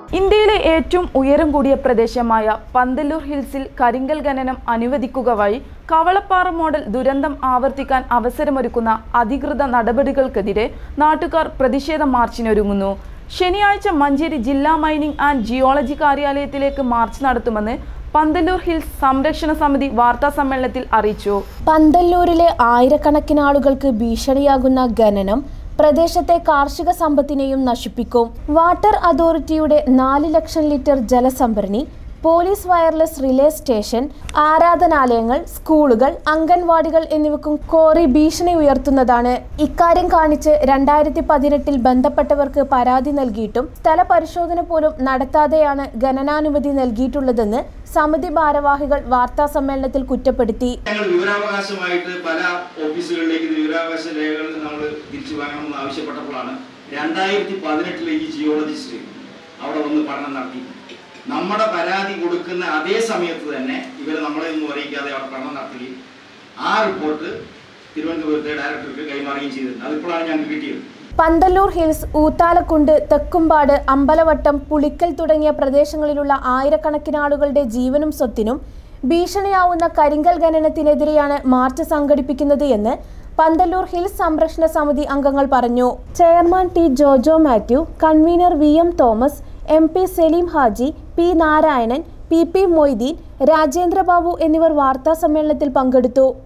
ഇന്ത്യയിലെ ഏറ്റവും ഉയരം കൂടിയ പ്രദേശമായ പന്തല്ലൂർ ഹിൽസിൽ കരിങ്കൽ ഖനനം അനുവദിക്കുക വഴി കവളപ്പാറ മോഡൽ ദുരന്തം ആവർത്തിക്കാൻ അവസരമൊരുക്കുന്ന അധികൃത നടപടികൾക്കെതിരെ നാട്ടുകാർ പ്രതിഷേധ മാർച്ചിനൊരുങ്ങുന്നു ശനിയാഴ്ച മഞ്ചേരി ജില്ലാ മൈനിംഗ് ആൻഡ് ജിയോളജി കാര്യാലയത്തിലേക്ക് മാർച്ച് നടത്തുമെന്ന് പന്തല്ലൂർ ഹിൽസ് സംരക്ഷണ സമിതി വാർത്താ സമ്മേളനത്തിൽ അറിയിച്ചു പന്തല്ലൂരിലെ ആയിരക്കണക്കിന് ആളുകൾക്ക് ഭീഷണിയാകുന്ന ഖനനം പ്രദേശത്തെ കാർഷിക സമ്പത്തിനെയും നശിപ്പിക്കും വാട്ടർ അതോറിറ്റിയുടെ നാല് ലക്ഷം ലിറ്റർ ജലസംഭരണി പോലീസ് വയർലെസ് റിലേ സ്റ്റേഷൻ ആരാധനാലയങ്ങൾ സ്കൂളുകൾ അംഗൻവാടികൾ എന്നിവക്കും കോറി ഭീഷണി ഉയർത്തുന്നതാണ് ഇക്കാര്യം കാണിച്ച് രണ്ടായിരത്തി പതിനെട്ടിൽ ബന്ധപ്പെട്ടവർക്ക് പരാതി നൽകിയിട്ടും സ്ഥല പരിശോധന പോലും നടത്താതെയാണ് ഖനനാനുമതി നൽകിയിട്ടുള്ളതെന്ന് സമിതി ഭാരവാഹികൾ വാർത്താ സമ്മേളനത്തിൽ കുറ്റപ്പെടുത്തി ഞങ്ങൾ വിവരാവകാശമായിട്ട് പല ഓഫീസുകളിലേക്ക് ഇത് വിവരാവകാശ രേഖകൾ നമ്മൾ തിരിച്ചു വാങ്ങണമെന്ന് ആവശ്യപ്പെട്ടപ്പോഴാണ് രണ്ടായിരത്തി പതിനെട്ടിലെ ഈ ജിയോളജിസ്റ്റ് അവിടെ വന്ന് പഠനം നടത്തി നമ്മുടെ പരാതി കൊടുക്കുന്ന അതേ സമയത്ത് തന്നെ ഇവർ നമ്മളെ ഒന്നും അറിയിക്കാതെ അവിടെ പഠനം നടത്തുകയും ആ റിപ്പോർട്ട് തിരുവനന്തപുരത്തെ ഡയറക്ടർക്ക് കൈമാറുകയും ചെയ്തിട്ടുണ്ട് അതിപ്പോഴാണ് ഞങ്ങൾക്ക് കിട്ടിയത് പന്തല്ലൂർ ഹിൽസ് ഊത്താലക്കുണ്ട് തെക്കുംപാട് അമ്പലവട്ടം പുളിക്കൽ തുടങ്ങിയ പ്രദേശങ്ങളിലുള്ള ആയിരക്കണക്കിന് ആളുകളുടെ ജീവനും സ്വത്തിനും ഭീഷണിയാവുന്ന കരിങ്കൽ ഖനനത്തിനെതിരെയാണ് മാർച്ച് സംഘടിപ്പിക്കുന്നത് എന്ന് പന്തല്ലൂർ ഹിൽസ് സംരക്ഷണ സമിതി അംഗങ്ങൾ പറഞ്ഞു chairman T Jojo Mathew convener V M Thomas M P Saleem Haji P Narayanan P P Moideen Rajendrababu എന്നിവർ വാർത്താ സമ്മേളനത്തിൽ പങ്കെടുത്തു